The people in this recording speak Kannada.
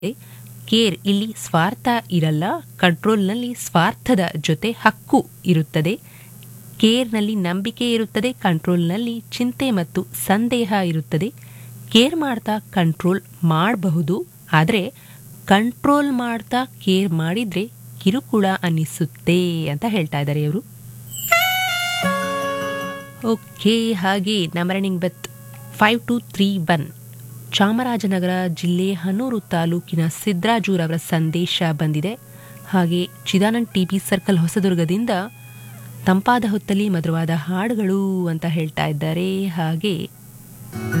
ಕೇರ್ ಇಲ್ಲಿ ಸ್ವಾರ್ಥ ಇರಲ್ಲ ಕಂಟ್ರೋಲ್ನಲ್ಲಿ ಸ್ವಾರ್ಥದ ಜೊತೆ ಹಕ್ಕು ಇರುತ್ತದೆ ಕೇರ್ನಲ್ಲಿ ನಂಬಿಕೆ ಇರುತ್ತದೆ ಕಂಟ್ರೋಲ್ನಲ್ಲಿ ಚಿಂತೆ ಮತ್ತು ಸಂದೇಹ ಇರುತ್ತದೆ ಕೇರ್ ಮಾಡ್ತಾ ಕಂಟ್ರೋಲ್ ಮಾಡಬಹುದು ಆದರೆ ಕಂಟ್ರೋಲ್ ಮಾಡ್ತಾ ಕೇರ್ ಮಾಡಿದರೆ ಕಿರುಕುಳ ಅನ್ನಿಸುತ್ತೆ ಅಂತ ಹೇಳ್ತಾ ಇದ್ದಾರೆ ಇವರು ಓಕೆ ಹಾಗೆ ನಂಬರನಿಂಗ್ ಬತ್ five two three one Chamarajanagar ಜಿಲ್ಲೆ ಹನೂರು ತಾಲೂಕಿನ ಸಿದ್ರಾಜೂರವರ ಸಂದೇಶ ಬಂದಿದೆ ಹಾಗೆ ಚಿದಾನಂದ್ ಟಿ ಬಿ ಸರ್ಕಲ್ ಹೊಸದುರ್ಗದಿಂದ ತಂಪಾದ ಹೊತ್ತಲ್ಲಿ ಮಧುರವಾದ ಹಾಡುಗಳು ಅಂತ ಹೇಳ್ತಾ ಇದ್ದಾರೆ ಹಾಗೆ